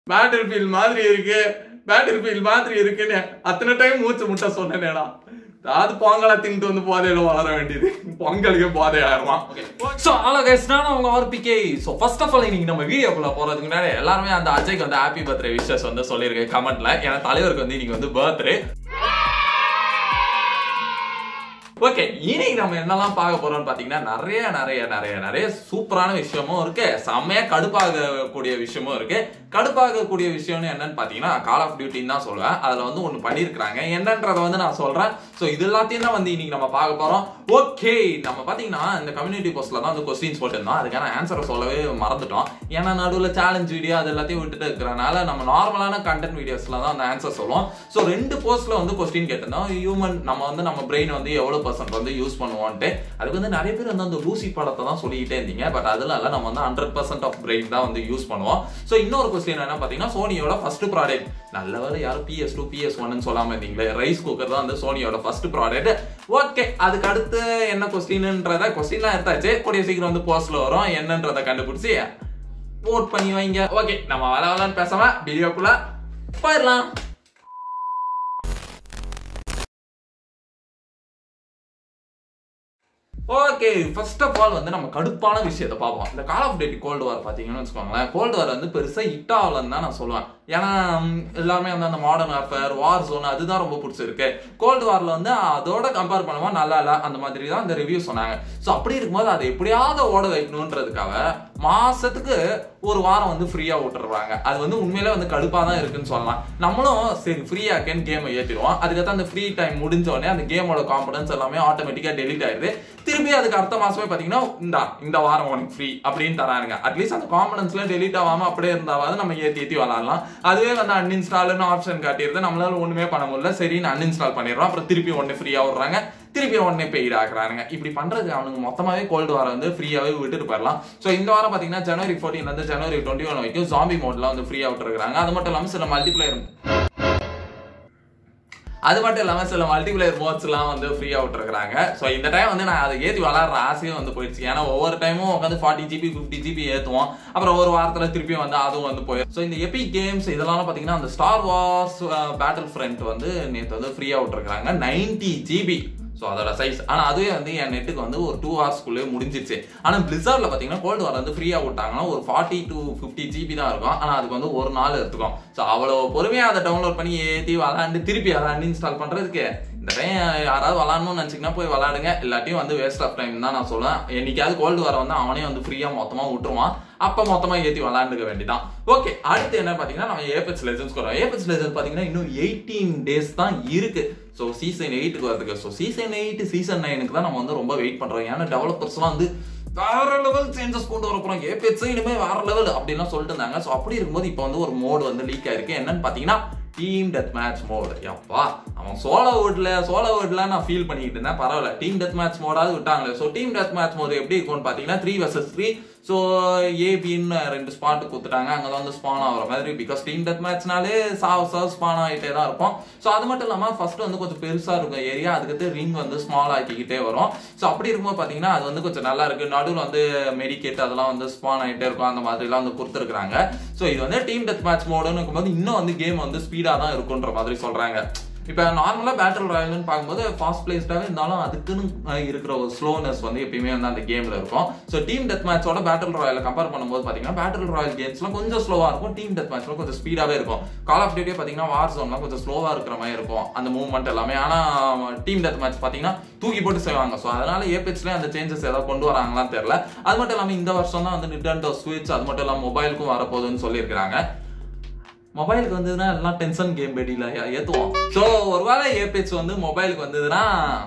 Battle field மாதிரி இருக்கு battle field மாதிரி இருக்குன்னு அத்தனை டைம் மூச்சு முட்டை சொன்னேனேடா அது பொங்கலை தின்ட்டு வந்து போதையில வளர வேண்டியது பொங்கலுக்கு போதை ஆயிரலாம் ஸோ ஹலோ கைஸ் நான் உங்க RPK so first of all இன்னைக்கு நம்ம வீடியோக்குள்ள போறதுக்கு முன்னாடி எல்லாருமே அந்த அஜய்க்கு வந்து ஹாப்பி பர்த்டே விஷஸ் வந்து சொல்லியிருக்கேன் கமெண்ட்ல ஏன்னா தலைவருக்கு வந்து இன்னைக்கு வந்து பர்த்டே ஓகே இன்னைக்கு நம்ம என்னெல்லாம் பார்க்க போறோம்னு பாத்தீங்கன்னா நிறைய நிறைய நிறைய நிறைய சூப்பரான விஷயமும் இருக்கு செம்மையா கடுப்பாகக்கூடிய விஷயமும் இருக்கு கடுப்பாகக்கூடிய விஷயம்னு என்னன்னு பாத்தீங்கன்னா கால் ஆஃப் டியூட்டின்னு தான் சொல்லுவேன் அதுல வந்து ஒண்ணு பண்ணிருக்காங்க என்னன்றதை வந்து நான் சொல்றேன் ஸோ இது எல்லாத்தையும் தான் வந்து இன்னைக்கு நம்ம பார்க்க போறோம் ஓகே நம்ம பாத்தீங்கன்னா இந்த கம்யூனிட்டி போஸ்ட்ல தான் வந்து கொஸ்டின்ஸ் போட்டிருந்தோம் அதுக்கான ஆன்சரை சொல்லவே மறந்துட்டோம் ஏன்னா நடுவில் சேலஞ்ச் வீடியோ அது எல்லாத்தையும் விட்டுட்டு இருக்கிறனால நம்ம நார்மலான கண்டென்ட் வீடியோஸ்ல தான் அந்த ஆன்சர் சொல்லுவோம் ஸோ ரெண்டு போஸ்ட்ல வந்து கொஸ்டின் கேட்டிருந்தோம் ஹியூமன் நம்ம வந்து நம்ம பிரெயின் வந்து எவ்வளவு பர்சன்ட் வந்து யூஸ் பண்ணுவோன்ட்டு அதுக்கு வந்து நிறைய பேர் வந்து அந்த லூசி படத்தை தான் சொல்லிக்கிட்டே இருந்தீங்க பட் அதெல்லாம் இல்லை நம்ம வந்து ஹண்ட்ரட் பர்சன்ட் ஆஃப் பிரெயின் தான் வந்து யூஸ் பண்ணுவோம் ஸோ இன்னொரு கொஸ்டின் என்ன பார்த்தீங்கன்னா சோனியோட ஃபர்ஸ்ட் ப்ராடக்ட் நல்ல வேலை யாரும் பிஎஸ் டூ பிஎஸ் ஒன்னு சொல்லாம இருந்தீங்களே ரைஸ் குக்கர் தான் வந்து சோனியோட ஃபர்ஸ்ட் ப்ராடக்ட் ஓகே அதுக்கு அடுத்து என்ன கொஸ்டின்ன்றத கொஸ்டின்லாம் எடுத்தாச்சு கூடிய சீக்கிரம் வந்து போஸ்ட்ல வரும் என்னன்றதை கண்டுபிடிச்சி ஓட் பண்ணி வைங்க ஓகே நம்ம வள வளன்னு பேசாம வீடியோக்குள்ள போயிடலாம் ஓகே ஃபர்ஸ்ட் ஆஃப் ஆல் வந்து நம்ம கடுப்பான விஷயத்தை பார்ப்போம் இந்த Call of Duty Cold War பார்த்தீங்கன்னு வச்சுக்கோங்களேன் கோல்டு வார் வந்து பெருசாக ஹிட் ஆகலன்னு தான் நான் சொல்லுவேன் ஏன்னா ம், எல்லாருமே வந்து அந்த மாடர்ன் வார்ஃபேர் வார் ஜோன் அதுதான் ரொம்ப பிடிச்சிருக்கு கோல்டு வாரில் வந்து அதோட கம்பேர் பண்ணுவோம் நல்லா இல்லை அந்த மாதிரி தான் இந்த ரிவ்யூ சொன்னாங்க ஸோ அப்படி இருக்கும்போது அதை எப்படியாவது ஓட வைக்கணுன்றதுக்காக மாசத்துக்கு ஒரு வாரம் வந்து ஃப்ரீயா விட்டுறாங்க அது வந்து உண்மையிலே வந்து கடுப்பாக தான் இருக்குன்னு சொல்லலாம் நம்மளும் சரி ஃப்ரீயா இருக்கேன்னு கேமை ஏற்றிடுவோம் அதுக்கப்புறம் அந்த ஃப்ரீ டைம் முடிஞ்ச உடனே அந்த கேமோட காம்பனன்ஸ் எல்லாமே ஆட்டோமேட்டிக்காக டெலிட் ஆயிடுது திருப்பி அதுக்கு அடுத்த மாசமே பார்த்தீங்கன்னா இந்த இந்த வாரம் உனக்கு ஃப்ரீ அப்படின்னு தராங்க அட்லீஸ்ட் அந்த காம்பனன்ஸ்ல டெலிட் ஆகாம அப்படியே இருந்தாவது நம்ம ஏற்றி ஏற்றி விளாடலாம் அதுவே வந்து அன்இன்ஸ்டால்னு ஆப்ஷன் காட்டிடுது நம்மளால ஒண்ணுமே பண்ண முடியல சரின்னு அன்இன்ஸ்டால் பண்ணிடுறோம் அப்புறம் திருப்பி ஒன்று ஃப்ரீயா விடுறாங்க திருப்பி உடனே பெய்ட் ஆக்குறாங்க இப்படி பண்றது அவனுங்க மொத்தமாவே கோல்டு வாரம் வந்து ஃப்ரீயாவே விட்டுட்டு போயிடலாம் ஸோ இந்த வாரம் பாத்தீங்கன்னா ஜனவரி ஃபோர்டீன் வந்து ஜனவரி டுவெண்ட்டி ஒன் வரைக்கும் ஜாம்பி மோட்ல வந்து ஃப்ரீயா விட்டுருக்காங்க அது மட்டும் இல்லாமல் சில மல்டிப்ளேயர் அது மட்டும் இல்லாமல் சில மல்டிபிளேயர் மோட்ஸ்லாம் வந்து ஃப்ரீயாக விட்டுருக்காங்க ஸோ இந்த டைம் வந்து நான் அதை ஏற்றி விளாட்ற ஆசையும் வந்து போயிடுச்சு ஏன்னா ஒவ்வொரு டைமும் உட்காந்து ஃபார்ட்டி ஜிபி ஃபிஃப்டி ஜிபி ஏற்றுவோம் அப்புறம் ஒரு வாரத்தில் திருப்பியும் வந்து அதுவும் வந்து போயிடும் ஸோ இந்த எபிக் கேம்ஸ் இதெல்லாம் பார்த்தீங்கன்னா அந்த ஸ்டார் வார்ஸ் பேட்டில் ஃப்ரண்ட் வந்து நேற்று வந்து ஃப்ரீயாக விட்டுருக்காங்க நைன்டி ஜிபி ஸோ அதோட சைஸ் ஆனால் அதுவே வந்து என் நெட்டுக்கு வந்து ஒரு டூ ஹவர்ஸ்க்குள்ளே முடிஞ்சிச்சு ஆனால் பிளிஸாரில் பார்த்தீங்கன்னா கோல்டு வார் வந்து ஃப்ரீயாக விட்டாங்கன்னா ஒரு ஃபார்ட்டி டு ஃபிஃப்டி ஜிபி தான் இருக்கும் ஆனால் அதுக்கு வந்து ஒரு நாள் எடுத்துக்கும் ஸோ அவ்வளோ பொறுமையாக அதை டவுன்லோட் பண்ணி ஏற்றி விளாண்டு திருப்பி அதை அன்இன்ஸ்டால் பண்ணுறதுக்கு இந்த டைம் யாராவது விளாடணும்னு நினச்சிங்கன்னா போய் விளாடுங்க இல்லாட்டியும் வந்து வேஸ்ட் ஆஃப் டைம் தான் நான் சொல்லுவேன் என்னைக்காவது கோல்டு வார வந்து அவனே வந்து ஃப்ரீயாக மொத்தமாக விட்டுருவான் அப்போ மொத்தமாக ஏற்றி விளாண்டுக்க வேண்டியதான் ஓகே அடுத்து என்ன பார்த்தீங்கன்னா நம்ம ஏபெக்ஸ் லெஜன்ஸ் வரோம் ஏபெக்ஸ் லெஜன்ஸ் பார்த்தீங்கன்னா இன்னும் எயிட்டீன் டேஸ் தான் இருக்கு ஸோ சீசன் எயிட்டுக்கு வரதுக்கு ஸோ சீசன் எயிட் சீசன் நைனுக்கு தான் நம்ம வந்து ரொம்ப வெயிட் பண்ணுறோம் ஏன்னா டெவலப்பர்ஸ்லாம் வந்து வேற லெவல் சேஞ்சஸ் கொண்டு வர போறோம் ஏபிஎஸ் இனிமே வேற லெவல் அப்படின்லாம் சொல்லிட்டு இருந்தாங்க ஸோ அப்படி இருக்கும்போது இப்போ வந்து ஒரு மோடு வந்து லீக் ஆயிருக்கு என்னன்னு பார்த்தீங்கன்னா டீம் டெத் மேட்ச் மோடு எப்பா அவன் சோலோ வுட்ல சோலோ வுட்ல நான் ஃபீல் பண்ணிக்கிட்டு இருந்தேன் பரவாயில்ல டீம் டெத் மேட்ச் மோடாவது விட்டாங்களே so team death match mode எப்படி இருக்கும்னு பார்த்தீங்கன்னா த்ரீ வர்சஸ் த்ரீ ஸோ ஏபின்னு ரெண்டு ஸ்பாட் கொடுத்துட்டாங்க அங்கே தான் வந்து ஸ்பான் ஆகிற மாதிரி பிகாஸ் டீம் டெத் மேட்ச்னாலே சாவ் சாவ் ஸ்பான் ஆகிட்டே தான் இருக்கும் ஸோ அது மட்டும் இல்லாமல் ஃபர்ஸ்ட் வந்து கொஞ்சம் பெருசாக இருக்கும் ஏரியா அதுக்கடுத்து ரிங் வந்து ஸ்மால் ஆக்கிக்கிட்டே வரும் ஸோ அப்படி இருக்கும்போது பார்த்தீங்கன்னா அது வந்து கொஞ்சம் நல்லா இருக்கு நடுவில் வந்து மெடிக்கேட் அதெல்லாம் வந்து ஸ்பான் ஆகிட்டே இருக்கும் அந்த மாதிரிலாம் வந்து கொடுத்துருக்காங்க ஸோ இது வந்து டீம் டெத் மேட்ச் மோடுன்னு இருக்கும்போது இன்னும் வந்து கேம் வந்து ஸ்பீடாக தான் இருக்குன்ற மாதிரி சொல்கிறாங்க இப்போ நார்மலாக பேட்டில் ராயல்னு பார்க்கும்போது ஃபாஸ்ட் பிளேஸ்டாகவே இருந்தாலும் அதுக்குன்னு அஹ், இருக்கிற ஒரு ஸ்லோனஸ் வந்து எப்பயுமே வந்து அந்த கேமில் இருக்கும் ஸோ டீம் டெத் மேட்சோட பேட்டில் ராயலை கம்பேர் பண்ணும்போது பார்த்தீங்கன்னா பேட்டில் ராயல் கேம்ஸ்லாம் கொஞ்சம் ஸ்லோவாக இருக்கும் டீம் டெத் மேட்ச்லாம் கொஞ்சம் ஸ்பீடாகவே இருக்கும் கால் ஆஃப் டியூட்டி பார்த்தீங்கன்னா வார் ஜோன்லாம் கொஞ்சம் ஸ்லோவாக இருக்கிற மாதிரி இருக்கும் அந்த மூவ்மெண்ட் எல்லாமே ஆனால் டீம் டெத் மேட்ச் பார்த்தீங்கன்னா தூக்கி போட்டு செய்வாங்க ஸோ அதனால ஏபிஎஸ்லேயே அந்த சேஞ்சஸ் ஏதாவது கொண்டு வராங்களான்னு தெரியல அது மட்டும் இல்லாமல் இந்த வருஷம் தான் வந்து நிட்டன்டோ ஸ்விட்ச் அது மட்டும் இல்லாமல் மொபைலுக்கும் வரப்போகுதுன்னு சொல்லியிருக்கிறாங்க மொபைலுக்கு வந்ததுன்னா எல்லாம் டென்ஷன் கேம் பெடியில் ஏற்றுவோம் ஸோ ஒருவேளை ஏபிஎஸ் வந்து மொபைலுக்கு வந்ததுன்னா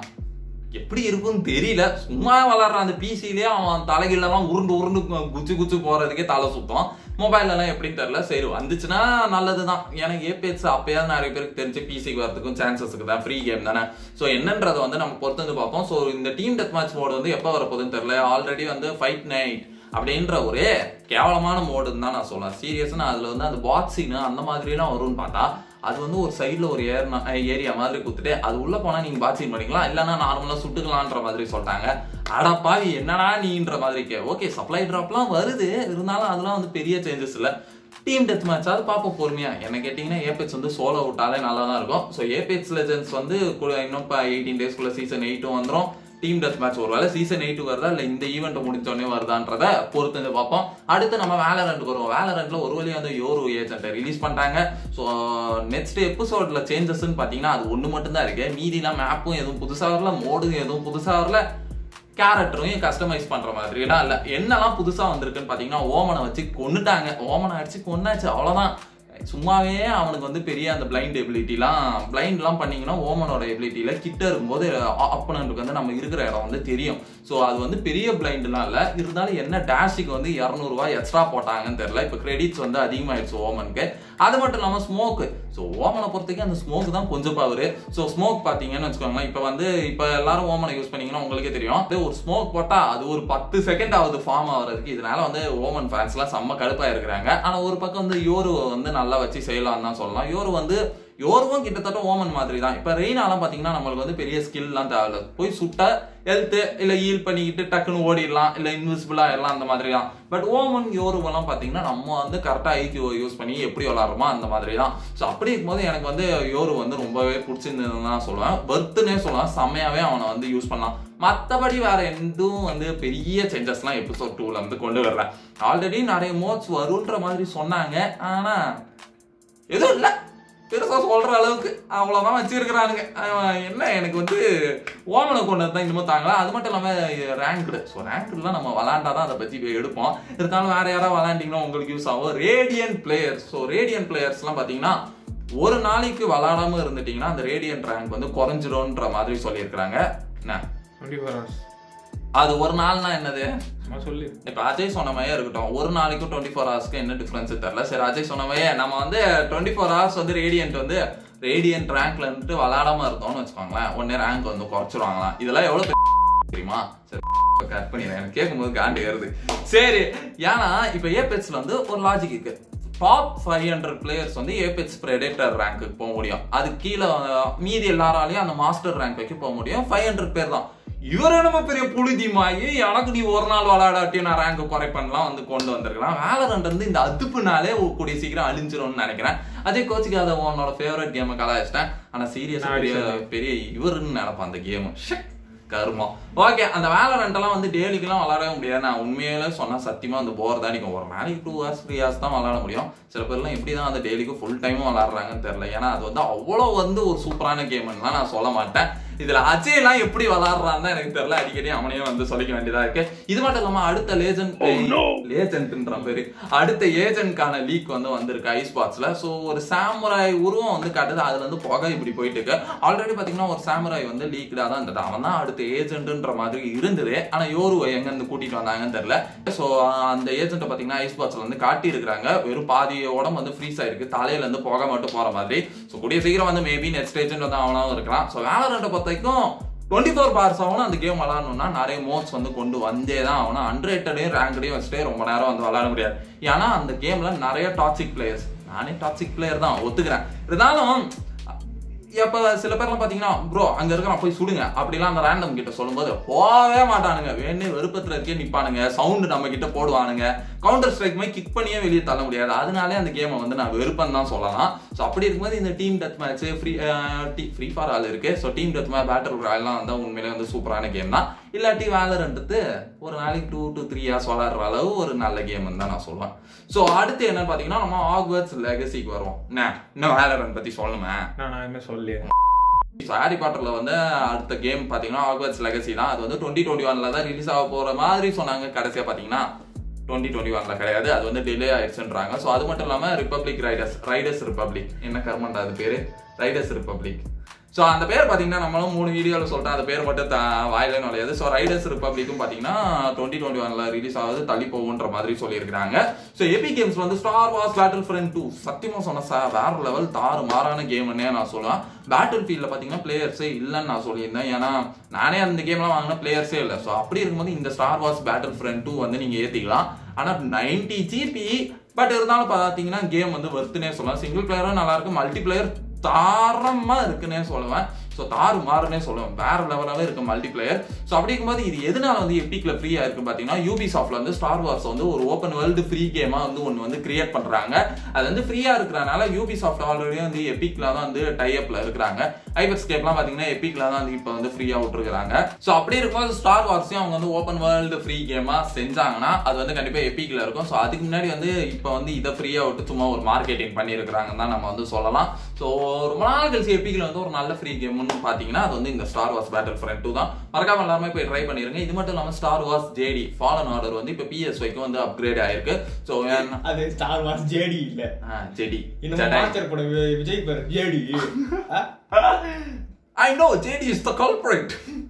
எப்படி இருக்கும்னு தெரியல சும்மா விளாட்ற அந்த பிசிலேயே அவன் தலைகீழெல்லாம் உருண்டு உருண்டு குச்சி குச்சி போகிறதுக்கே தலை சுத்தம் மொபைல்லலாம் எப்படின்னு தெரியல சரி வந்துச்சுன்னா நல்லது தான் ஏன்னா ஏபிஎஸ் அப்பயாவது நிறைய பேருக்கு தெரிஞ்சு பிசிக்கு வரதுக்கும் சான்சஸ்க்கு தான் ஃப்ரீ கேம் தானே ஸோ என்னன்றதை வந்து நம்ம பொறுத்து வந்து பார்ப்போம் ஸோ இந்த டீம் டெத் மேட்ச் மோடு வந்து எப்போ வரப்போகுதுன்னு தெரியல ஆல்ரெடி வந்து ஃபைட் நைட் அப்படின்ற ஒரே கேவலமான மோடுன்னு தான் நான் சொல்லுவேன் சீரியஸாக அதில் வந்து அந்த பாக்ஸிங் அந்த மாதிரிலாம் வரும்னு பார்த்தா அது வந்து ஒரு சைடில் ஒரு ஏர் ஏரியா மாதிரி கொடுத்துட்டு அது உள்ள போனால் நீங்கள் பாக்ஸிங் பண்ணிக்கலாம் இல்லைன்னா நார்மலாக சுட்டுக்கலான்ற மாதிரி சொல்லிட்டாங்க அடப்பாவி என்னடா நீன்ற மாதிரி கே ஓகே சப்ளை ட்ராப்லாம் வருது இருந்தாலும் அதெல்லாம் வந்து பெரிய சேஞ்சஸ் இல்லை டீம் டெத் மேட்ச் அது பார்ப்போம் பொறுமையா என்ன கேட்டிங்கன்னா ஏபெக்ஸ் வந்து சோலோ விட்டாலே நல்லா தான் இருக்கும் ஸோ ஏபெக்ஸ் லெஜன்ஸ் வந்து கு- இன்னும் இப்போ எயிட்டீன் டேஸ்க்குள்ள சீசன் எயிட்டும் வந்துடும் டீம் டெத் மேட்ச் ஒருவேளை சீசன் எயிட் வருதா இல்லை இந்த ஈவெண்ட் முடிஞ்சோடனே வருதான்றத பொறுத்து வந்து பார்ப்போம் அடுத்து நம்ம வேலரண்ட் வருவோம் வேலரண்ட்ல ஒரு வழியாக வந்து யோரு ஏஜென்ட்டை ரிலீஸ் பண்ணிட்டாங்க ஸோ நெக்ஸ்ட் எபிசோட்ல சேஞ்சஸ்ன்னு பார்த்தீங்கன்னா அது ஒன்று மட்டும்தான் இருக்கு மீதிலாம் மேப்பும் எதுவும் புதுசாக வரல மோடும் எதுவும் புதுசாக வரல கேரக்டரையும் கஸ்டமைஸ் பண்ற மாதிரிலாம் இல்ல என்னெல்லாம் புதுசா வந்திருக்குன்னு பாத்தீங்கன்னா ஓமனை வச்சு கொன்னுட்டாங்க ஓமனை அடிச்சு கொன்னாச்சு அவ்வளவுதான் சும்மாவே அவனுக்கு வந்து பெரிய அந்த பிளைண்ட் எபிலிட்டிலாம் பிளைண்ட்லாம் பண்ணீங்கன்னா ஓமனோட எபிலிட்டியில கிட்ட இருக்கும்போது அப்பனனுக்கு வந்து நம்ம இருக்கிற இடம் வந்து தெரியும் ஸோ அது வந்து பெரிய பிளைண்ட்லாம் இல்லை இருந்தாலும் என்ன டேஷுக்கு வந்து இரநூறுவா எக்ஸ்ட்ரா போட்டாங்கன்னு தெரியல இப்போ கிரெடிட்ஸ் வந்து அதிகமாயிடுச்சு ஓமனுக்கு அது மட்டும் இல்லாமல் ஸ்மோக்கு ஸோ ஓமனை பொறுத்தவரைக்கும் அந்த ஸ்மோக் தான் கொஞ்சம் பவர் ஸோ ஸ்மோக் பார்த்தீங்கன்னு வச்சுக்கோங்களேன் இப்போ வந்து இப்போ எல்லாரும் ஓமனை யூஸ் பண்ணீங்கன்னா உங்களுக்கே தெரியும் அது ஒரு ஸ்மோக் போட்டால் அது ஒரு பத்து செகண்ட் ஆகுது ஃபார்ம் ஆகிறதுக்கு இதனால வந்து ஓமன் ஃபேன்ஸ்லாம் செம்ம கடுப்பாக இருக்கிறாங்க ஆனால் ஒரு பக்கம் வந்து யோரு வந்து நல்லா வச்சு செய்யலாம் தான் சொல்லலாம் யோரு வந்து யோருவும் கிட்டத்தட்ட ஓமன் மாதிரி தான் இப்போ ரெய்னாலாம் பார்த்தீங்கன்னா நம்மளுக்கு வந்து பெரிய ஸ்கில்லாம் தேவையில்ல போய் சுட்டா ஹெல்த்து இல்லை ஈல் பண்ணிக்கிட்டு டக்குன்னு ஓடிடலாம் இல்லை இன்விசிபிளாக ஆயிடலாம் அந்த மாதிரி தான் பட் ஓமன் யோருவெல்லாம் பார்த்தீங்கன்னா நம்ம வந்து கரெக்டாக ஐக்கியூ யூஸ் பண்ணி எப்படி விளாட்றோமோ அந்த மாதிரி தான் ஸோ அப்படி இருக்கும்போது எனக்கு வந்து யோரு வந்து ரொம்பவே பிடிச்சிருந்ததுன்னு தான் சொல்லுவேன் பர்த்துனே சொல்லலாம் செம்மையாகவே அவனை வந்து யூஸ் பண்ணலாம் மற்றபடி வேற எதுவும் வந்து பெரிய சேஞ்சஸ்லாம் எபிசோட் டூல வந்து கொண்டு வரல ஆல்ரெடி நிறைய மோட்ஸ் வருன்ற மாதிரி சொன்னாங்க ஆனா எதுவும் இல்லை பெருசா சொல்ற அளவுக்கு அவ்வளவுதான் வச்சிருக்கிறானுங்க அவன் என்ன எனக்கு வந்து ஓமனை கொண்டு தான் இன்னமும் தாங்களா அது மட்டும் இல்லாம ரேங்க்டு ஸோ ரேங்க்டுலாம் நம்ம விளாண்டாதான் அதை பத்தி போய் எடுப்போம் இருந்தாலும் வேற யாராவது விளாண்டிங்கன்னா உங்களுக்கு யூஸ் ஆகும் ரேடியன் பிளேயர்ஸ் ஸோ ரேடியன் பிளேயர்ஸ்லாம் பாத்தீங்கன்னா ஒரு நாளைக்கு விளாடாம இருந்துட்டீங்கன்னா அந்த ரேடியன் ரேங்க் வந்து குறைஞ்சிரும்ன்ற மாதிரி சொல்லியிருக்கிறாங்க என்ன டுவெண்ட்டி ஃபோர் ஹவர்ஸ் அது ஒரு நாள்னா என்னது சும்மா சொல்லு இப்ப அஜய் சொன்ன மாதிரியே இருக்கட்டும் ஒரு நாளைக்கும் டுவெண்ட்டி ஃபோர் ஹவர்ஸ்க்கு என்ன டிஃபரன்ஸ் தெரியல சரி அஜய் சொன்ன மாதிரியே நம்ம வந்து டுவெண்ட்டி ஃபோர் ஹவர்ஸ் வந்து ரேடியன்ட் வந்து ரேடியன்ட் ரேங்க்ல இருந்துட்டு விளாடாம இருந்தோம்னு வச்சுக்கோங்களேன் உடனே ரேங்க் வந்து குறைச்சிருவாங்களாம் இதெல்லாம் எவ்வளவு பெரிய தெரியுமா சரி கட் பண்ணிடுறேன் எனக்கு கேட்கும்போது காண்டி வருது சரி ஏன்னா இப்ப ஏபெட்ஸ்ல வந்து ஒரு லாஜிக் இருக்கு டாப் ஃபைவ் ஹண்ட்ரட் பிளேயர்ஸ் வந்து ஏபெட்ஸ் பிரெடேட்டர் ரேங்க்கு போக முடியும் அது கீழே அஹ், மீதி எல்லாராலையும் அந்த மாஸ்டர் ரேங்க் வைக்க போக முடியும் ஃபைவ் ஹண்ட்ரட் பேர் தான் இவர் நம்ம பெரிய புழுதிமாயி எனக்கு நீ ஒரு நாள் விளையாடாட்டி நான் ரேங்க் குறைப்பன்லாம் வந்து கொண்டு வந்திருக்கலாம் வேலரண்ட் வந்து இந்த அதுப்புனாலே கூடிய சீக்கிரம் அழிஞ்சிரும்னு நினைக்கிறேன் அதே கோச்சுக்காத உன்னோட ஃபேவரட் கேமை கலாச்சிட்டேன் ஆனா சீரியஸ் நான் பெரிய பெரிய இவருன்னு நினைப்பேன் அந்த கேம் கருமம் ஓகே அந்த வேலரண்ட் எல்லாம் வந்து டெய்லிக்கெல்லாம் விளாடவே முடியாது நான் உண்மையிலே சொன்னா சத்தியமா அந்த போர் தான் நிற்கும் ஒரு நாளைக்கு டூ ஹவர்ஸ் த்ரீ ஹவர்ஸ் தான் விளாட முடியும் சில பேர்லாம் எப்படி தான் அந்த டெய்லிக்கு ஃபுல் டைமும் விளாடுறாங்கன்னு தெரியல ஏன்னா அது வந்து அவ்வளோ வந்து ஒரு சூப்பரான கேம்லாம் நான் சொல்ல மாட்டேன் இதுல அஜய் எல்லாம் எப்படி விளாடுறான்னு எனக்கு தெரியல அடிக்கடி அவனையே வந்து சொல்லிக்க வேண்டியதா இருக்கு இது மட்டும் இல்லாம அடுத்த லேஜெண்ட் லேஜென்ட்ன்ற பேரு அடுத்த ஏஜென்ட்கான லீக் வந்து வந்திருக்கு ஐஸ் பாக்ஸ்ல சோ ஒரு சாமுராய் உருவம் வந்து காட்டுது அதுல இருந்து புகை இப்படி போயிட்டு இருக்கு ஆல்ரெடி பாத்தீங்கன்னா ஒரு சாமுராய் வந்து லீக்டா தான் இருந்தது அவன் தான் அடுத்த ஏஜென்ட்ன்ற மாதிரி இருந்தது ஆனா யோருவை எங்க இருந்து கூட்டிட்டு வந்தாங்கன்னு தெரியல சோ அந்த ஏஜென்ட்டை பாத்தீங்கன்னா ஐஸ் பாக்ஸ்ல வந்து காட்டி இருக்காங்க வெறும் பாதி உடம்பு வந்து ஃப்ரீஸ் ஆயிருக்கு தலையில இருந்து புகை மட்டும் போற மாதிரி சோ கூடிய சீக்கிரம் வந்து மேபி நெக்ஸ்ட் ஏஜென்ட் வந்து அவனாவும் இருக்கலாம் சோ வேலரண்ட்டை பொறுத்த வரைக்கும் டுவெண்ட்டி ஃபோர் பார்ஸ் ஆகணும் அந்த கேம் விளாடணும்னா நிறைய மோட்ஸ் வந்து கொண்டு வந்தே தான் ஆகணும் அண்ட்ரேட்டடையும் ரேங்க்டையும் வச்சுட்டே ரொம்ப நேரம் வந்து விளாட முடியாது ஏன்னா அந்த கேம்ல நிறைய டாக்ஸிக் பிளேயர்ஸ் நானே டாக்ஸிக் பிளேயர் தான் ஒத்துக்கிறேன் இருந்தாலும் இப்ப சில பேர்லாம் பாத்தீங்கன்னா ப்ரோ அங்க இருக்கிற போய் சுடுங்க அப்படிலாம் அந்த ரேண்டம் கிட்ட சொல்லும்போது போகவே மாட்டானுங்க வேணே வெறுப்பத்துல இருக்கே நிப்பானுங்க சவுண்ட் நம்ம கிட்ட போடுவானுங்க கவுண்டர் ஸ்ட்ரைக் மாதிரி கிக் பண்ணியே வெளியே தள்ள முடியாது அதனாலே அந்த கேமை வந்து நான் வெறுப்பன் தான் சொல்லலாம் ஸோ அப்படி இருக்கும்போது இந்த team death match free free for all இருக்கு so team death match battle ராயல்லாம் வந்து உண்மையிலே வந்து சூப்பரான கேம் தான் இல்லாட்டி வேலரன்ட்டு ஒரு நாளைக்கு டூ டு த்ரீ ஹார்ஸ் விளாடுற அளவு ஒரு நல்ல கேம் தான் நான் சொல்லுவேன் ஸோ அடுத்து என்னன்னு பாத்தீங்கன்னா நம்ம ஆக்வர்ட்ஸ் லெகசிக்கு வருவோம் என்ன இன்னும் வேலரன் பத்தி சொல்லுமே நான் நான் என்ன சொல்லி ஹாரி பாட்டர்ல வந்து அடுத்த கேம் பாத்தீங்கன்னா ஆக்வர்ட்ஸ் லெகசி தான் அது வந்து டுவெண்ட்டி டுவெண்ட்டி ஒன்ல தான் ரிலீஸ் ஆக போற மாதிரி சொன்னாங்க கடைசியா பாத்தீங்கன்னா டுவெண்ட்டி டுவெண்ட்டி ஒன்ல கிடையாது அது வந்து டிலே ஆயிடுச்சுன்றாங்க ஸோ அது மட்டும் இல்லாம ரிப்பப்ளிக் ரைடர்ஸ் ரைடர்ஸ் ரிப்பப்ளிக் என்ன கர்மண்டா அது பேரு ரைடர்ஸ் ரிப்பப்ளிக் ஸோ அந்த பேர் பார்த்தீங்கன்னா நம்மளும் மூணு வீடியோவில் சொல்லிட்டேன் அந்த பேர் மட்டும் த- வாயில நுழையாது ஸோ ரைடர்ஸ் ரிப்பப்ளிக்கும் பார்த்தீங்கன்னா டுவெண்ட்டி டுவெண்ட்டி ஒன்ல ரிலீஸ் ஆகுது தள்ளி போகுன்ற மாதிரி சொல்லியிருக்காங்க ஸோ எபி கேம்ஸ் வந்து Star Wars Battlefront two சத்தியமா சொன்ன சார் வேற லெவல் தாறு மாறான கேம்னே நான் சொல்லுவேன் பேட்டில் ஃபீல்டில் பார்த்தீங்கன்னா பிளேயர்ஸே இல்லைன்னு நான் சொல்லியிருந்தேன் ஏன்னா நானே அந்த கேம்லாம் வாங்கின பிளேயர்ஸே இல்லை ஸோ அப்படி இருக்கும்போது இந்த Star Wars Battlefront two வந்து நீங்கள் ஏற்றிக்கலாம் ஆனால் நைன்டி ஜிபி பட் இருந்தாலும் பார்த்தீங்கன்னா கேம் வந்து வர்த்துனே சொல்லலாம் சிங்கிள் பிளேயரும் நல்லா இருக்கு மல்டி பிளேயர் தாரமா இருக்குன்னே சொல்லுவேன் ஸோ தாறு மாறுனே சொல்லுவேன் வேற லெவலாகவே இருக்கு மல்டிபிளேயர் ஸோ அப்படி இருக்கும்போது இது எதனால வந்து எப்பிக்ல ஃப்ரீயா இருக்கு பார்த்தீங்கன்னா யூபி சாஃப்ட்ல வந்து ஸ்டார் வார்ஸ் வந்து ஒரு ஓப்பன் வேர்ல்டு ஃப்ரீ கேமா வந்து ஒன்று வந்து கிரியேட் பண்றாங்க அது வந்து ஃப்ரீயா இருக்கிறனால யூபி சாஃப்ட் ஆல்ரெடி வந்து எப்பிக்ல தான் வந்து டைப்ல இருக்கிறாங்க ஐபெக்ஸ் கேப்லாம் பார்த்தீங்கன்னா எப்பிக்ல தான் வந்து இப்போ வந்து ஃப்ரீயா விட்டுருக்காங்க ஸோ அப்படி இருக்கும்போது ஸ்டார் வார்ஸையும் அவங்க வந்து ஓப்பன் வேர்ல்டு ஃப்ரீ கேமா செஞ்சாங்கன்னா அது வந்து கண்டிப்பா எப்பிக்ல இருக்கும் ஸோ அதுக்கு முன்னாடி வந்து இப்போ வந்து இதை ஃப்ரீயா விட்டு சும்மா ஒரு மார்க்கெட்டிங் பண்ணியிருக்கிறாங்கன்னு தான் நம்ம வந்து சொல்லலாம் ஸோ ரொம்ப நாள் கழிச்சு எப்பிக்ல வந்து ஒரு நல்ல ஃப்ரீ கேம்னு பார்த்தீங்கன்னா அது வந்து இந்த Star Wars Battlefront two தான் மறக்காம எல்லாருமே போய் ட்ரை பண்ணிருங்க இது மட்டும் இல்லாமல் Star Wars Jedi Fallen Order வந்து இப்போ பிஎஸ்ஒய்க்கு வந்து அப்கிரேட் ஆயிருக்கு ஸோ அது ஸ்டார் வார்ஸ் ஜேடி இல்ல ஜெடி இன்னும் மாஸ்டர் படம் வி- விஜய் பேர் Jedi I know Jedi is the culprit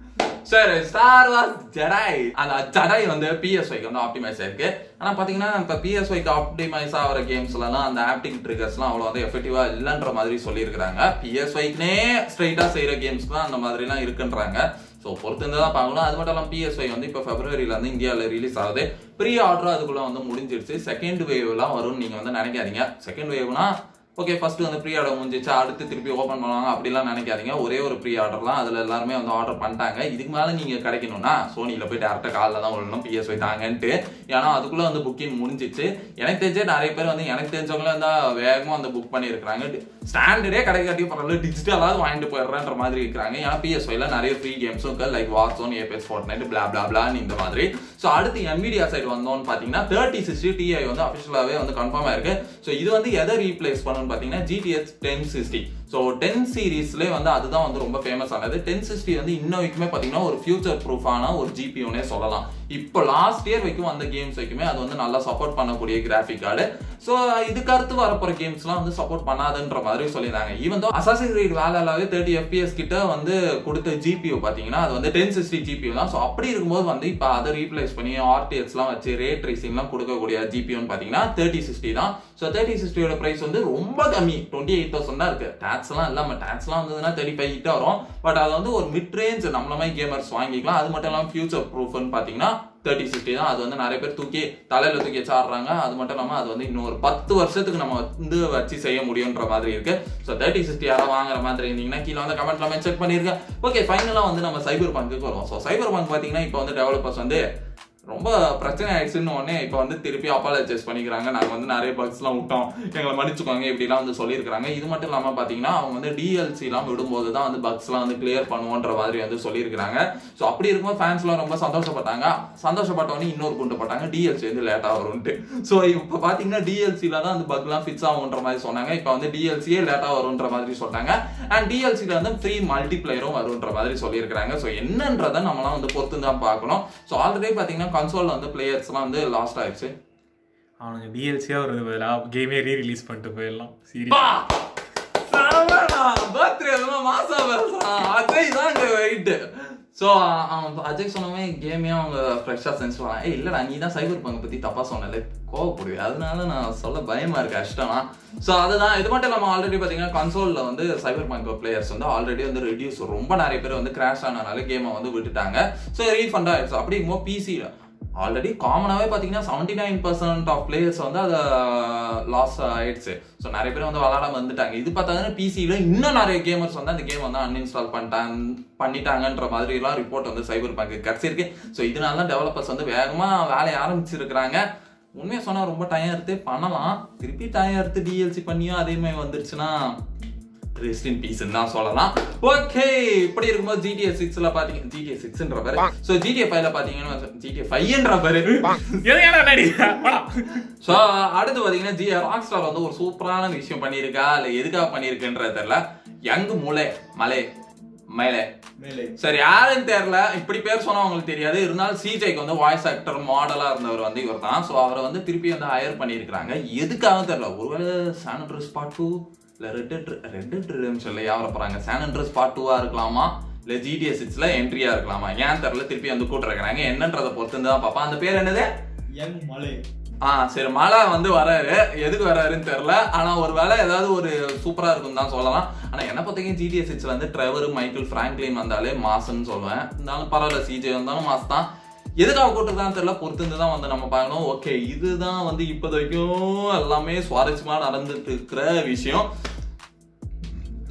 சரி ஸ்டார் வார்ஸ் ஜடாய் அந்த ஜடாய் வந்து பிஎஸ்ஒய்க்கு வந்து ஆப்டிமைஸ் ஆயிருக்கு ஆனா பாத்தீங்கன்னா இப்ப பிஎஸ்ஒய்க்கு ஆப்டிமைஸ் ஆகிற கேம்ஸ்லாம் அந்த ஆப்டிக் ட்ரிகர்ஸ்லாம் அவ்வளவு வந்து எஃபெக்டிவா இல்லைன்ற மாதிரி சொல்லியிருக்காங்க பிஎஸ்ஒய்க்குனே ஸ்ட்ரைட்டா செய்யற கேம்ஸ் தான் அந்த மாதிரிலாம் இருக்குன்றாங்க ஸோ பொறுத்திருந்து தான் பார்க்கணும் அது மட்டும் இல்லாமல் பிஎஸ்ஒய் வந்து இப்போ ஃபெப்ரவரியில வந்து இந்தியாவில் ரிலீஸ் ஆகுது ப்ரீ ஆர்டர் அதுக்குள்ள வந்து முடிஞ்சிருச்சு செகண்ட் வேவ்லாம் வரும்னு நீங்க வந்து நினைக்காதீங்க செகண்ட் வேவ்னா ஓகே ஃபர்ஸ்ட் வந்து ப்ரீ ஆர்டர் முடிஞ்சிச்சு அடுத்து திருப்பி ஓப்பன் பண்ணுவாங்க அப்படிலாம் நினைக்காதீங்க ஒரே ஒரு ப்ரீ ஆர்டர்லாம் அதில் எல்லாருமே வந்து ஆர்டர் பண்ணிட்டாங்க இதுக்கு மேலே நீங்கள் கிடைக்கணும்னா சோனியில் போய் டேரெக்டாக காலில் தான் விழணும் பிஎஸ்ஒய் தாங்கன்ட்டு ஏன்னா அதுக்குள்ளே வந்து புக்கிங் முடிஞ்சிச்சு எனக்கு தெரிஞ்சே நிறைய பேர் வந்து எனக்கு தெரிஞ்சவங்களே வந்து வேகமாக வந்து புக் பண்ணியிருக்கிறாங்க ஸ்டாண்டர்டே கிடைக்காட்டி பரவாயில்ல டிஜிட்டலாவது வாங்கிட்டு போயிடுறேன்ற மாதிரி இருக்கிறாங்க ஏன்னா பிஎஸ்ஒய்ல நிறைய ஃப்ரீ கேம்ஸும் இருக்கு like Warzone Apex Fortnite blah blah பிளான்னு இந்த மாதிரி ஸோ அடுத்து என்விடியா சைடு வந்தோம்னு பார்த்தீங்கன்னா தேர்ட்டி சிக்ஸ்டி டிஐ வந்து அஃபிஷியலாகவே வந்து கன்ஃபார்ம் ஆயிருக்கு ஸோ இது வந்து எதை ரீப்ளேஸ் பண்ணணும்னு பார்த்தீங்கன்னா GTX ten sixty so ten சீரீஸ்லேயே வந்து அதுதான் வந்து ரொம்ப ஃபேமஸ் ஆனது டென் சிக்ஸ்டி வந்து இன்ன வரைக்குமே பார்த்தீங்கன்னா ஒரு ஃபியூச்சர் ப்ரூஃபான ஒரு ஜிபியூனே சொல்லலாம் இப்போ லாஸ்ட் இயர் வரைக்கும் அந்த கேம்ஸ் வரைக்குமே அது வந்து நல்லா சப்போர்ட் பண்ணக்கூடிய கிராஃபிக் கார்டு ஸோ இதுக்கு அடுத்து வரப்போற கேம்ஸ்லாம் வந்து சப்போர்ட் பண்ணாதுன்ற மாதிரி சொல்லியிருந்தாங்க ஈவன் தோ அசாசின் கிரீட் வேலையாவே தேர்ட்டி எஃபிஎஸ் கிட்ட வந்து கொடுத்த ஜிபியூ பார்த்தீங்கன்னா அது வந்து டென் சிக்ஸ்டி ஜிபியூ தான் ஸோ அப்படி இருக்கும்போது வந்து இப்போ அதை ரீப்ளேஸ் பண்ணி ஆர்டிஎக்ஸ்லாம் வச்சு ரேட் ட்ரேசிங்லாம் கொடுக்கக்கூடிய ஜிபியூன்னு பார்த்தீங்கன்னா தேர்ட்டி சிக்ஸ்டி தான் ஸோ தேர்ட்டி சிக்ஸ்டியோட ப்ரைஸ் வந்து ரொம்ப கம்மி டுவெண்ட்டி எயிட் தௌசண்ட் தான் இருக்கு டேக்ஸ்லாம் இல்லாமல் டேக்ஸ்லாம் வந்ததுன்னா தேர்ட்டி ஃபைவ் கிட்ட வரும் பட் அது வந்து ஒரு மிட் ரேஞ்ச் நம்மள மாதிரி கேமர்ஸ் வாங்கிக்கலாம் அது மட்டும் இல்லாமல் ஃபியூச்சர் ப்ரூஃப்னு பார்த்தீங்கன்னா தேர்ட்டி சிக்ஸ்டி தான் அது வந்து நிறைய பேர் தூக்கி தலையில தூக்கி வச்சு ஆடுறாங்க அது மட்டும் இல்லாமல் அது வந்து இன்னும் ஒரு பத்து வருஷத்துக்கு நம்ம வந்து வச்சு செய்ய முடியுன்ற மாதிரி இருக்கு ஸோ தேர்ட்டி சிக்ஸ்டி யாராவது வாங்குற மாதிரி இருந்தீங்கன்னா கீழே வந்து கமெண்ட்ல மென்ஷன் பண்ணிருக்கேன் ஓகே ஃபைனலாக வந்து நம்ம சைபர் பங்குக்கு வருவோம் ஸோ சைபர் பங்க் பார்த்தீங்கன்னா இப்போ வந்து டெவலப்பர்ஸ் வந்து ரொம்ப பிரச்சனை ஆயிடுச்சுன்னு உடனே இப்போ வந்து திருப்பி அப்பாலஜைஸ் பண்ணிக்கிறாங்க நாங்கள் வந்து நிறைய பக்ஸ்லாம் விட்டோம் எங்களை மன்னிச்சுக்கோங்க இப்படிலாம் வந்து சொல்லியிருக்காங்க இது மட்டும் இல்லாமல் பார்த்தீங்கன்னா அவங்க வந்து டிஎல்சிலாம் விடும்போது தான் வந்து பக்ஸ்லாம் வந்து கிளியர் பண்ணுவோன்ற மாதிரி வந்து சொல்லியிருக்காங்க ஸோ அப்படி இருக்கும்போது ஃபேன்ஸ்லாம் ரொம்ப சந்தோஷப்பட்டாங்க சந்தோஷப்பட்டவொடனே இன்னொரு குண்டு போட்டாங்க டிஎல்சி வந்து லேட்டாக வரும்ட்டு ஸோ இப்போ பார்த்தீங்கன்னா டிஎல்சியில் தான் அந்த பக்லாம் ஃபிக்ஸ் ஆகுன்ற மாதிரி சொன்னாங்க இப்போ வந்து டிஎல்சியே லேட்டாக வரும்ன்ற மாதிரி சொன்னாங்க அண்ட் டிஎல்சியில் வந்து ஃப்ரீ மல்டிப்ளேயரும் வரும்ன்ற மாதிரி சொல்லியிருக்காங்க ஸோ என்னன்றதை நம்மளாம் வந்து பொறுத்து தான் பார்க்கணும் ஸோ ஆல்ரெடி பார்த்தீங்கன்னா கன்சோலில் வந்து பிளேயர்ஸ்லாம் வந்து லாஸ்ட் ஆயிடுச்சு அவனுங்க டிஎல்சியா ஒரு கேமே ரீ ரிலீஸ் பண்ணிட்டு போயிடலாம் சீரியஸ் பா! செமடா! birthday அதெல்லாம் மாசா பேசுறான். அஜய் தான் இங்க wait. So, அவன் அஜய் சொன்னவே கேமையும் அவங்க ஃப்ரெஷ்ஷாக செஞ்சு சொன்னான் ஏய் இல்லடா நீ தான் சைபர் பங்க் பத்தி தப்பா சொன்னல கோவப்படுவே அதனால நான் சொல்ல பயமா இருக்கு கஷ்டம்னா ஸோ அதுதான் இது மட்டும் இல்லாமல் ஆல்ரெடி பார்த்தீங்கன்னா கன்சோலில் வந்து சைபர் பங்க் பிளேயர்ஸ் வந்து ஆல்ரெடி வந்து ரெடியூஸ் ரொம்ப நிறைய பேர் வந்து கிராஷ் ஆனனால கேமை வந்து விட்டுட்டாங்க ஸோ ரீஃபண்ட் ஆயிடுச்சு அப்படிங்கும்போது பிசியில் ஆல்ரெடி காமனாகவே பார்த்தீங்கன்னா seventy nine percent of players வந்து அதை லாஸ் ஆயிடுச்சு ஸோ நிறைய பேர் வந்து விளாடாம வந்துட்டாங்க இது பார்த்தாங்கன்னா பிசியில் இன்னும் நிறைய கேமர்ஸ் வந்து அந்த கேம் வந்து அன்இன்ஸ்டால் பண்ணிட்டாங்க பண்ணிட்டாங்கன்ற மாதிரிலாம் ரிப்போர்ட் வந்து சைபர் பேங்க் கிடைச்சிருக்கு ஸோ இதனால தான் டெவலப்பர்ஸ் வந்து வேகமாக வேலையை ஆரம்பிச்சிருக்கிறாங்க உண்மையை சொன்னால் ரொம்ப டைம் எடுத்து பண்ணலாம் திருப்பி டைம் எடுத்து டிஎல்சி பண்ணியும் அதே மாதிரி வந்துருச்சுன்னா ரெஸ்ட் இன் பீஸ் தான் சொல்லலாம் ஓகே இப்படி இருக்கும்போது ஜிடிஏ சிக்ஸ்ல பாத்தீங்க ஜிடிஏ சிக்ஸ்ன்ற பேரு சோ ஜிடிஏ ஃபைவ்ல பாத்தீங்கன்னா ஜிடிஏ ஃபைவ்ன்ற பேரு எதையான நடி வாடா. சோ அடுத்து பாத்தீங்கன்னா ஜி ராக் ஸ்டார் வந்து ஒரு சூப்பரான விஷயம் பண்ணியிருக்கா இல்ல எதுக்காக பண்ணியிருக்குன்றது தெரியல யங் மூளை மலை மேலே மேலே சரி யாருன்னு தெரியல இப்படி பேர் சொன்னா உங்களுக்கு தெரியாது இருந்தாலும் சிஜேக்கு வந்து வாய்ஸ் ஆக்டர் மாடலா இருந்தவர் வந்து இவர் தான் ஸோ அவரை வந்து திருப்பி வந்து ஹையர் பண்ணியிருக்கிறாங்க எதுக்காக தெரியல ஒருவேளை சானட்ரஸ் பார்ட் டூ இல்ல ரெட் ரெட் ரிடம்ஷன்ல யாவர போறாங்க சானட்ரஸ் பார்ட் டூவா இருக்கலாமா இல்ல ஜிடிஎஸ் சிக்ஸ்ல என்ட்ரியா இருக்கலாமா ஏன் தெரியல திருப்பி வந்து கூட்டுறாங்க என்னன்றதை பொறுத்து தான் பாப்பா அந்த பேர் என்னது யங் மலை ஆ சரி மழை வந்து வராரு எதுக்கு வராருன்னு தெரியல ஆனா ஒருவேளை ஏதாவது ஒரு சூப்பரா இருக்கும் தான் சொல்லலாம் ஆனா என்ன பார்த்தீங்கன்னா ஜிடிஎஸ் சிக்ஸ்ல வந்து ட்ரெவர் மைக்கேல் பிராங்க்லின் வந்தாலே மாசுன்னு சொல்லுவேன் இருந்தாலும் பரவாயில்ல சிஜே வந்தாலும் மாசு தான் எதுக்காக கூட்டுறதான்னு தெரியல பொறுத்திருந்து தான் வந்து நம்ம பார்க்கணும் ஓகே இதுதான் வந்து இப்போது வரைக்கும் எல்லாமே சுவாரஸ்யமா நடந்துட்டு இருக்கிற விஷயம்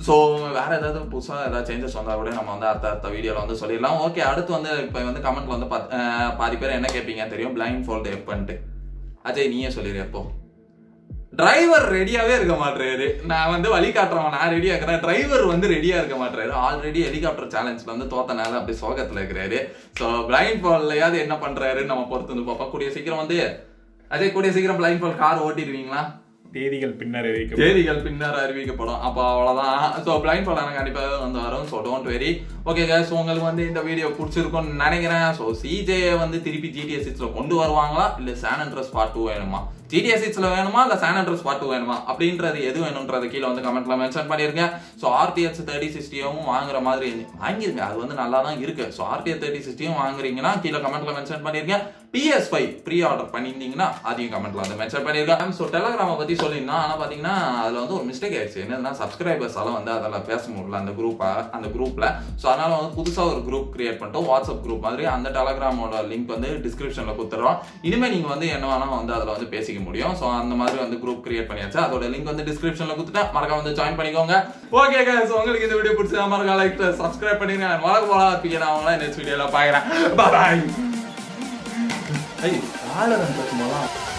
ஸோ வேற ஏதாவது புதுசாக ஏதாவது சேஞ்சஸ் வந்தால் கூட நம்ம வந்து அடுத்த அடுத்த வீடியோவில் வந்து சொல்லிடலாம் ஓகே அடுத்து வந்து இப்போ வந்து கமெண்ட்ல வந்து பாத்- அஹ் பாதி பேர் என்ன கேட்பீங்க தெரியும் பிளைண்ட் ஃபோல்டு எப்பன்ட்டு அஜய் நீயே சொல்லிடு எப்போ டிரைவர் ரெடியாவே இருக்க மாட்டேறாரு நான் வந்து வழி காட்டுறவன் நான் ரெடியா இருக்கிறேன் டிரைவர் வந்து ரெடியா இருக்க மாட்டேறாரு ஆல்ரெடி ஹெலிகாப்டர் சேலஞ்ச்ல வந்து தோத்தனால அப்படி சோகத்துல இருக்கிறாரு ஸோ பிளைண்ட் ஃபால்லையாவது என்ன பண்றாரு நம்ம பொறுத்து வந்து பார்ப்போம் கூடிய சீக்கிரம் வந்து அஜய் கூடிய சீக்கிரம் பிளைண்ட் ஃபால் கார் ஓட்டிடுவீங்களா தேதிகள் பின்னர் அறிவிக்கப்படும் தேதிகள் பின்னர் அறிவிக்கப்படும் அப்போ அவ்வளோதான் ஸோ பிளைண்ட் ஃபால் எனக்கு கண்டிப்பாக வந்து வரும் so don't worry okay guys so உங்களுக்கு வந்து இந்த வீடியோ பிடிச்சிருக்கும்னு நினைக்கிறேன் ஸோ சிஜே வந்து திருப்பி ஜிடிஎஸ் சிக்ஸில் கொண்டு வருவாங்களா இல்லை சான் அண்ட்ரஸ் பார்ட் டூ வேணுமா ஜிடிஎஸ் சிக்ஸில் வேணுமா இல்லை சான் அண்ட்ரஸ் பார்ட் டூ வேணுமா அப்படின்றது எது வேணுன்றது கீழே வந்து கமெண்ட்ல மென்ஷன் பண்ணிருங்க ஸோ ஆர்டிஎஸ் தேர்ட்டி சிக்ஸ்டியும் வாங்குற மாதிரி வாங்கிருங்க அது வந்து நல்லா தான் இருக்கு ஸோ ஆர்டிஎஸ் தேர்ட்டி சிக்ஸ்டியும் வாங்குறீங்கன்னா கீழே கமெண்ட்ல மென்ஷன் பண்ணிருங்க பிஎஸ் ஃபைவ் ப்ரீ ஆர்டர் பண்ணியிருந்தீங்கன்னா அதையும் கமெண்ட்ல வந்து மென்ஷன் பண்ணிருக்கேன் ஸோ டெலகிராமை பத்தி சொல்லியிருந்தோம் ஆனால் பார்த்தீங்கன்னா அதில் வந்து ஒரு மிஸ்டேக் ஆயிடுச்சு என்னதுன்னா சப்ஸ்கிரைபர்ஸ் எல்லாம் வந்து அதில் பேச முடியல அந்த குரூப்பை அந்த குரூப்ல ஸோ அதனால வந்து புதுசாக ஒரு குரூப் கிரியேட் பண்ணிட்டோம் வாட்ஸ்அப் குரூப் மாதிரி அந்த டெலகிராமோட லிங்க் வந்து டிஸ்கிரிப்ஷனில் கொடுத்துறோம் இனிமேல் நீங்கள் வந்து என்ன வேணாலும் வந்து அதில் வந்து பேசிக்க முடியும் ஸோ அந்த மாதிரி வந்து குரூப் கிரியேட் பண்ணியாச்சு அதோட லிங்க் வந்து டிஸ்கிரிப்ஷனில் கொடுத்துட்டேன் மறக்காம வந்து ஜாயின் பண்ணிக்கோங்க ஓகே ஸோ உங்களுக்கு இந்த வீடியோ பிடிச்சா மறக்காம லைக் சப்ஸ்கிரைப் பண்ணிருங்க வழக்கு போல இருப்பீங்க நான் அவங்கள நெக்ஸ்ட் வீடியோவில் பார்க்குறேன் பாய் ஐய் காலரன் பேசும்போது